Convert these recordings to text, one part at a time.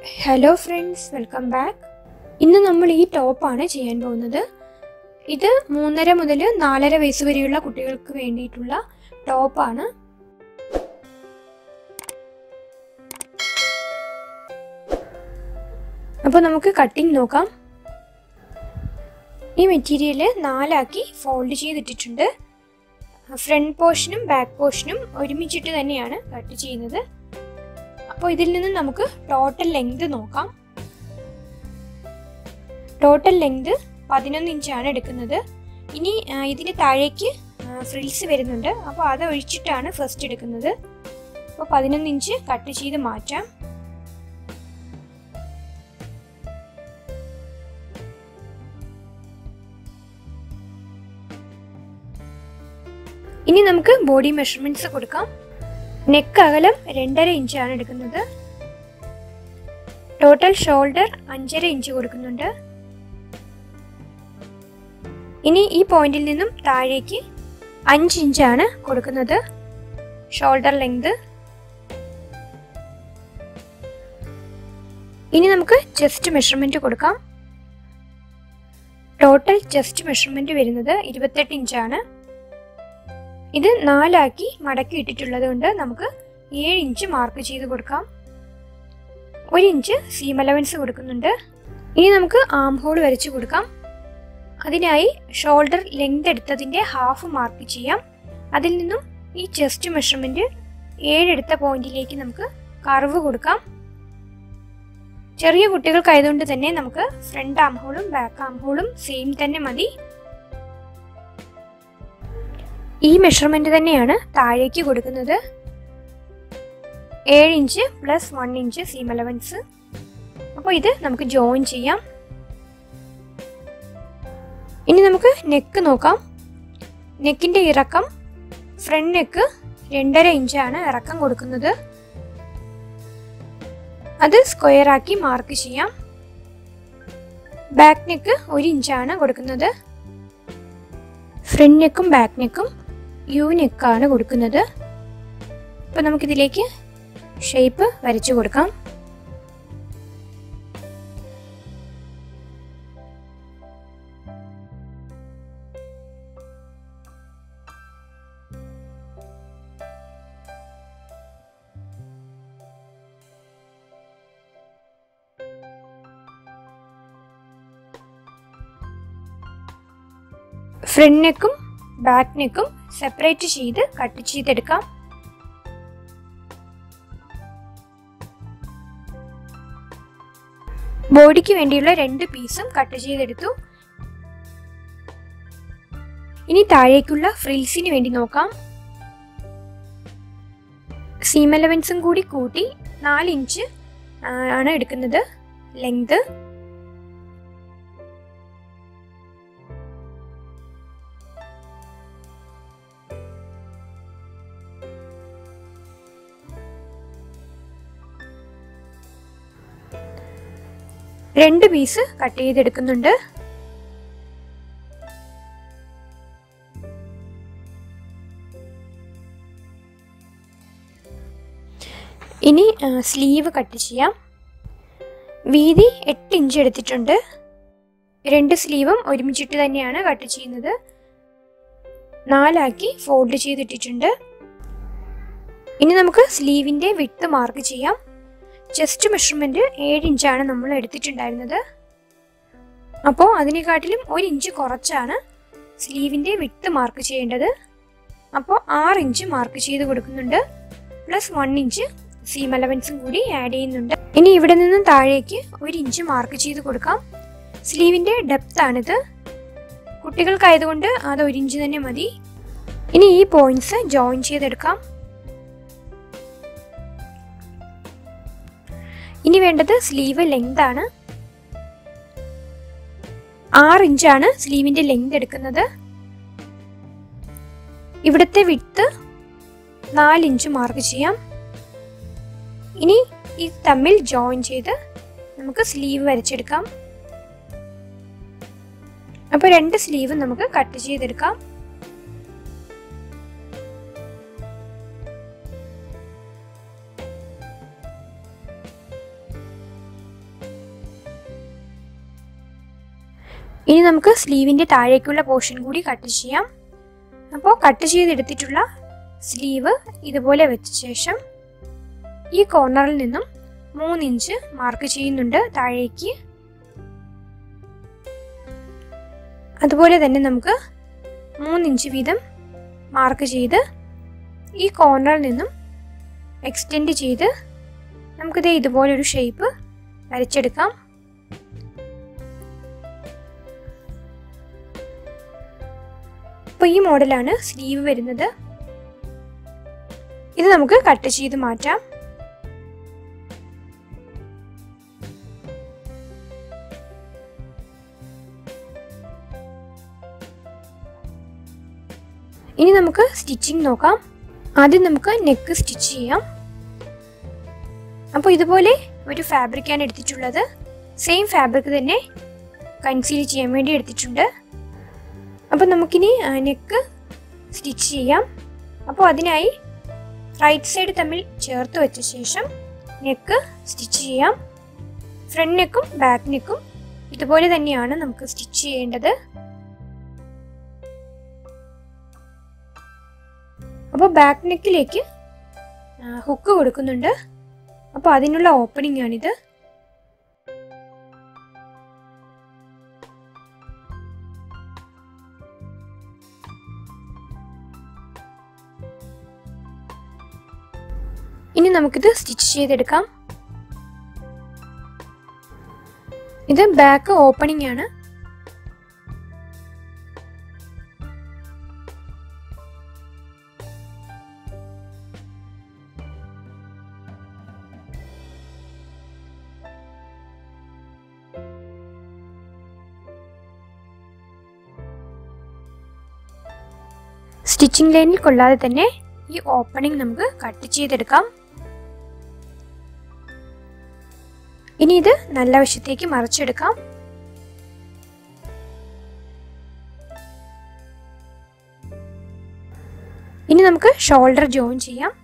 hello friends welcome back ഇന്ന് നമ്മൾ ഈ ടോപ്പാണ് ചെയ്യാൻ പോകുന്നത് ഇത് മൂന്നര മുതൽ നാലര വയസ്സ് വരെയുള്ള കുട്ടികൾക്ക് വേണ്ടിയിട്ടുള്ള ടോപ്പാണ് അപ്പോൾ നമുക്ക് കട്ടിങ് നോക്കാം ഈ മെറ്റീരിയൽ നാലാക്കി ഫോൾഡ് ചെയ്തിട്ടിട്ടുണ്ട് ഫ്രണ്ട് പോർഷനും ബാക്ക് പോർഷനും ഒരുമിച്ചിട്ട് തന്നെയാണ് കട്ട് ചെയ്യുന്നത് അപ്പോൾ ഇതിൽ നിന്ന് നമുക്ക് ടോട്ടൽ ലെങ്ത് നോക്കാം ടോട്ടൽ ലെങ്ത് പതിനൊന്ന് ഇഞ്ചാണ് എടുക്കുന്നത് ഇനി ആ, ഇതിന് താഴേക്ക് ഫ്രിൽസ് വരുന്നുണ്ട് അപ്പോൾ അത് ഒഴിച്ചിട്ടാണ് ഫസ്റ്റ് എടുക്കുന്നത് അപ്പോൾ പതിനൊന്ന് ഇഞ്ച് കട്ട് ചെയ്ത് മാറ്റാം ഇനി നമുക്ക് ബോഡി മെഷർമെന്റ്സ് കൊടുക്കാം നെക്ക് അകലം രണ്ടര ഇഞ്ചാണ് എടുക്കുന്നത് ടോട്ടൽ ഷോൾഡർ അഞ്ചര ഇഞ്ച് കൊടുക്കുന്നുണ്ട് ഇനി ഈ പോയിന്റിൽ നിന്നും താഴേക്ക് അഞ്ച് ഇഞ്ചാണ് കൊടുക്കുന്നത് ഷോൾഡർ ലെങ്ത് ഇനി നമുക്ക് ചെസ്റ്റ് മെഷർമെന്റ് കൊടുക്കാം ടോട്ടൽ ചെസ്റ്റ് മെഷർമെന്റ് വരുന്നത് ഇരുപത്തെട്ട് ഇഞ്ചാണ് ഇത് നാലാക്കി മടക്കി ഇട്ടിട്ടുള്ളത് കൊണ്ട് നമുക്ക് ഏഴ് ഇഞ്ച് മാർക്ക് ചെയ്ത് കൊടുക്കാം ഒരു ഇഞ്ച് സീം അലവൻസ് കൊടുക്കുന്നുണ്ട് ഇനി നമുക്ക് ആം ഹോൾ വരച്ചു കൊടുക്കാം അതിനായി ഷോൾഡർ ലെങ്ത് എടുത്തതിൻ്റെ ഹാഫ് മാർക്ക് ചെയ്യാം അതിൽ നിന്നും ഈ ചെസ്റ്റ് മെഷർമെൻറ്റ് ഏഴെടുത്ത പോയിന്റിലേക്ക് നമുക്ക് കർവ് കൊടുക്കാം ചെറിയ കുട്ടികൾക്കായതുകൊണ്ട് തന്നെ നമുക്ക് ഫ്രണ്ട് ആം ഹോളും ബാക്ക് ആം ഹോളും സെയിം തന്നെ മതി ഈ മെഷർമെന്റ് തന്നെയാണ് താഴേക്ക് കൊടുക്കുന്നത് ഏഴ് inch plus one inch seam allowance അപ്പോൾ ഇത് നമുക്ക് ജോയിൻ ചെയ്യാം ഇനി നമുക്ക് നെക്ക് നോക്കാം നെക്കിന്റെ ഇറക്കം ഫ്രണ്ട് നെക്ക് രണ്ടര ഇഞ്ചാണ് ഇറക്കം കൊടുക്കുന്നത് അത് സ്ക്വയർ ആക്കി മാർക്ക് ചെയ്യാം ബാക്ക് നെക്ക് ഒരു ഇഞ്ചാണ് കൊടുക്കുന്നത് ഫ്രണ്ട് നെക്കും ബാക്ക് നെക്കും യു നെക്കാണ് കൊടുക്കുന്നത് അപ്പോൾ നമുക്കിതിലേക്ക് ഷേപ്പ് വരച്ചു കൊടുക്കാം ഫ്രണ്ട് നെക്കും ബാക്ക് നെക്കും സെപ്പറേറ്റ് ചെയ്ത് കട്ട് ചെയ്തെടുക്കാം ബോഡിക്ക് വേണ്ടിയുള്ള രണ്ട് പീസും കട്ട് ചെയ്തെടുത്തു ഇനി താഴേക്കുള്ള ഫ്രിൽസിന് വേണ്ടി നോക്കാം സീം എലവൻസും കൂടി കൂട്ടി നാല് ഇഞ്ച് ആണ് എടുക്കുന്നത് ലെങ്ത് രണ്ട് പീസ് കട്ട് ചെയ്തെടുക്കുന്നുണ്ട് ഇനി സ്ലീവ് കട്ട് ചെയ്യാം വീതി എട്ട് ഇഞ്ച് എടുത്തിട്ടുണ്ട് രണ്ട് സ്ലീവും ഒരുമിച്ചിട്ട് തന്നെയാണ് കട്ട് ചെയ്യുന്നത് നാലാക്കി ഫോൾഡ് ചെയ്തിട്ടിട്ടുണ്ട് ഇനി നമുക്ക് സ്ലീവിൻ്റെ വിട്ട് മാർക്ക് ചെയ്യാം ചെസ്റ്റ് മെഷർമെൻറ്റ് ഏഴ് ഇഞ്ചാണ് നമ്മൾ എടുത്തിട്ടുണ്ടായിരുന്നത് അപ്പോൾ അതിനെക്കാട്ടിലും ഒരു ഇഞ്ച് കുറച്ചാണ് സ്ലീവിൻ്റെ വിട്ട് മാർക്ക് ചെയ്യേണ്ടത് അപ്പോൾ ആറ് ഇഞ്ച് മാർക്ക് ചെയ്ത് കൊടുക്കുന്നുണ്ട് പ്ലസ് വൺ ഇഞ്ച് സീം അലവൻസും കൂടി ആഡ് ചെയ്യുന്നുണ്ട് ഇനി ഇവിടെ നിന്നും താഴേക്ക് ഒരു ഇഞ്ച് മാർക്ക് ചെയ്ത് കൊടുക്കാം സ്ലീവിൻ്റെ ഡെപ്ത് ആണിത് കുട്ടികൾക്കായതുകൊണ്ട് അത് ഒരു ഇഞ്ച് തന്നെ മതി ഇനി ഈ പോയിന്റ്സ് ജോയിൻ ചെയ്തെടുക്കാം ഇനി വേണ്ടത് സ്ലീവ് ലെങ്ത് ആണ് ആറ് ഇഞ്ചാണ് സ്ലീവിന്റെ ലെങ്ത് എടുക്കുന്നത് ഇവിടുത്തെ വിട്ട് നാല് ഇഞ്ച് മാർക്ക് ചെയ്യാം ഇനി ഇത് തമ്മിൽ ജോയിൻ ചെയ്ത് നമുക്ക് സ്ലീവ് വരച്ചെടുക്കാം അപ്പോൾ രണ്ട് സ്ലീവ് നമുക്ക് കട്ട് ചെയ്തെടുക്കാം ഇനി നമുക്ക് സ്ലീവിൻ്റെ താഴേക്കുള്ള പോർഷൻ കൂടി കട്ട് ചെയ്യാം അപ്പോൾ കട്ട് ചെയ്തെടുത്തിട്ടുള്ള സ്ലീവ് ഇതുപോലെ വെച്ച ശേഷം ഈ കോർണറിൽ നിന്നും മൂന്ന് ഇഞ്ച് മാർക്ക് ചെയ്യുന്നുണ്ട് താഴേക്ക് അതുപോലെ തന്നെ നമുക്ക് മൂന്ന് ഇഞ്ച് വീതം മാർക്ക് ചെയ്ത് ഈ കോർണറിൽ നിന്നും എക്സ്റ്റെൻഡ് ചെയ്ത് നമുക്കിത് ഇതുപോലൊരു ഷേപ്പ് വരച്ചെടുക്കാം അപ്പോൾ ഈ മോഡലാണ് സ്ലീവ് വരുന്നത് ഇത് നമുക്ക് കട്ട് ചെയ്ത് മാറ്റാം ഇനി നമുക്ക് സ്റ്റിച്ചിങ് നോക്കാം ആദ്യം നമുക്ക് നെക്ക് സ്റ്റിച്ച് ചെയ്യാം അപ്പോൾ ഇതുപോലെ ഒരു ഫാബ്രിക്കാണ് എടുത്തിട്ടുള്ളത് സെയിം ഫാബ്രിക് തന്നെ കൺസീൽ ചെയ്യാൻ വേണ്ടി എടുത്തിട്ടുണ്ട് അപ്പോൾ നമുക്കിനി നെക്ക് സ്റ്റിച്ച് ചെയ്യാം അപ്പോൾ അതിനായി റൈറ്റ് സൈഡ് തമ്മിൽ ചേർത്ത് വെച്ച ശേഷം നെക്ക് സ്റ്റിച്ച് ചെയ്യാം ഫ്രണ്ട് നെക്കും ബാക്ക് നെക്കും ഇതുപോലെ തന്നെയാണ് നമുക്ക് സ്റ്റിച്ച് ചെയ്യേണ്ടത് അപ്പോൾ ബാക്ക് നെക്കിലേക്ക് ഹുക്ക് കൊടുക്കുന്നുണ്ട് അപ്പോൾ അതിനുള്ള ഓപ്പണിംഗ് ആണിത് ഇനി നമുക്കിത് സ്റ്റിച്ച് ചെയ്തെടുക്കാം ഇത് ബാക്ക് ഓപ്പണിംഗ് ആണ് സ്റ്റിച്ചിങ് ലൈനിൽ കൊള്ളാതെ തന്നെ ഈ ഓപ്പണിംഗ് നമുക്ക് കട്ട് ചെയ്തെടുക്കാം ഇനി ഇത് നല്ല വശത്തേക്ക് മറിച്ചെടുക്കാം ഇനി നമുക്ക് ഷോൾഡർ ജോയിൻ ചെയ്യാം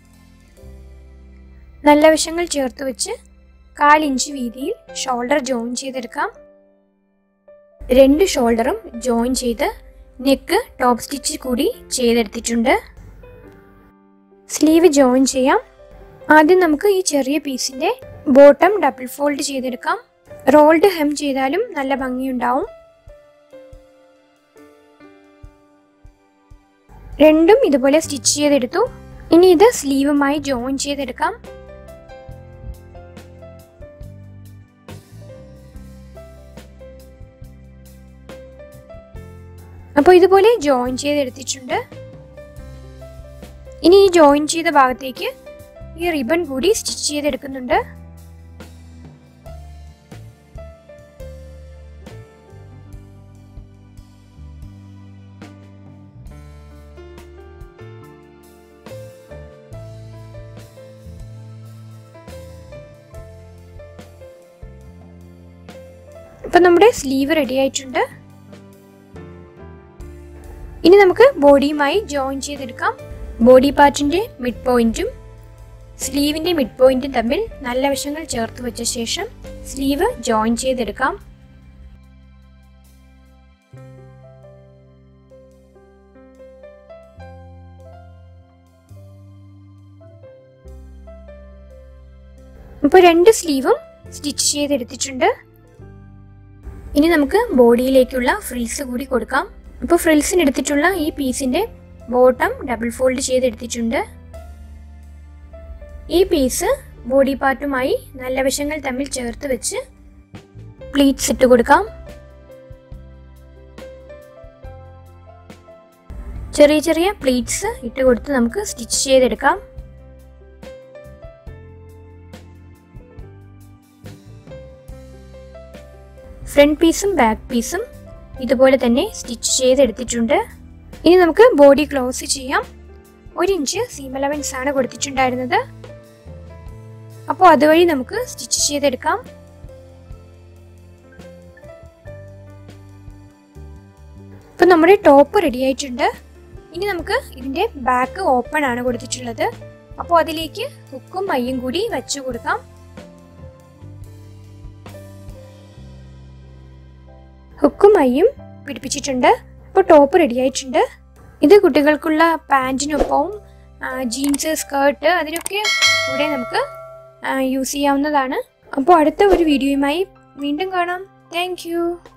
നല്ല വശങ്ങൾ ചേർത്ത് വെച്ച് കാലിഞ്ച് വീതിയിൽ ഷോൾഡർ ജോയിൻ ചെയ്തെടുക്കാം രണ്ട് ഷോൾഡറും ജോയിൻ ചെയ്ത് നെക്ക് ടോപ്പ് സ്റ്റിച്ച് കൂടി ചെയ്തെടുത്തിട്ടുണ്ട് സ്ലീവ് ജോയിൻ ചെയ്യാം ആദ്യം നമുക്ക് ഈ ചെറിയ പീസിന്റെ ബോട്ടം ഡബിൾ ഫോൾഡ് ചെയ്തെടുക്കാം റോൾഡ് ഹെം ചെയ്താലും നല്ല ഭംഗിയുണ്ടാവും രണ്ടും ഇതുപോലെ സ്റ്റിച്ച് ചെയ്തെടുത്തു ഇനി ഇത് സ്ലീവുമായി ജോയിൻ ചെയ്തെടുക്കാം അപ്പോൾ ഇതുപോലെ ജോയിൻ ചെയ്തെടുത്തിട്ടുണ്ട് ഇനി ഈ ജോയിൻ ചെയ്ത ഭാഗത്തേക്ക് ഈ റിബൺ കൂടി സ്റ്റിച്ച് ചെയ്തെടുക്കുന്നുണ്ട് ഇപ്പൊ നമ്മുടെ സ്ലീവ് റെഡി ആയിട്ടുണ്ട് ഇനി നമുക്ക് ബോഡിയുമായി ജോയിൻ ചെയ്തെടുക്കാം ബോഡി പാർട്ടിന്റെ മിഡ് പോയിന്റും സ്ലീവിന്റെ മിഡ് പോയിന്റും തമ്മിൽ നല്ല വശങ്ങൾ ചേർത്ത് വെച്ച ശേഷം സ്ലീവ് ജോയിൻ ചെയ്തെടുക്കാം ഇപ്പോൾ രണ്ട് സ്ലീവും സ്റ്റിച്ച് ചെയ്തെടുത്തിട്ടുണ്ട് ഇനി നമുക്ക് ബോഡിയിലേക്കുള്ള ഫ്രിൽസ് കൂടി കൊടുക്കാം ഇപ്പോൾ ഫ്രിൽസിന് എടുത്തിട്ടുള്ള ഈ പീസിന്റെ ബോട്ടം ഡബിൾ ഫോൾഡ് ചെയ്തെടുത്തിട്ടുണ്ട് ഈ പീസ് ബോഡി പാർട്ടുമായി നല്ല വശങ്ങൾ തമ്മിൽ ചേർത്ത് വെച്ച് പ്ലീറ്റ്സ് ഇട്ട് കൊടുക്കാം ചെറിയ ചെറിയ പ്ലീറ്റ്സ് ഇട്ട് കൊടുത്ത് നമുക്ക് സ്റ്റിച്ച് ചെയ്തെടുക്കാം ഫ്രണ്ട് പീസും ബാക്ക് പീസും ഇതുപോലെ തന്നെ സ്റ്റിച്ച് ചെയ്തെടുത്തിട്ടുണ്ട് ഇനി നമുക്ക് ബോഡി ക്ലോസ് ചെയ്യാം ഒരു ഇഞ്ച് സീം അലവൻസ് ആണ് കൊടുത്തിട്ടുണ്ടായിരുന്നത് അപ്പോൾ അതുവഴി നമുക്ക് സ്റ്റിച്ച് ചെയ്തെടുക്കാം ഇപ്പം നമ്മുടെ ടോപ്പ് റെഡി ആയിട്ടുണ്ട് ഇനി നമുക്ക് ഇതിൻ്റെ ബാക്ക് ഓപ്പൺ ആണ് കൊടുത്തിട്ടുള്ളത് അപ്പോൾ അതിലേക്ക് ഹുക്കും മയ്യും കൂടി വെച്ചു കൊടുക്കാം ഹുക്കും മയ്യും പിടിപ്പിച്ചിട്ടുണ്ട് അപ്പോൾ ടോപ്പ് റെഡി ആയിട്ടുണ്ട് ഇത് കുട്ടികൾക്കുള്ള പാൻറ്റിനൊപ്പവും ജീൻസ് സ്കേർട്ട് അതിനൊക്കെ കൂടെ നമുക്ക് യൂസ് ചെയ്യാവുന്നതാണ് അപ്പോൾ അടുത്ത ഒരു വീഡിയോയുമായി വീണ്ടും കാണാം താങ്ക്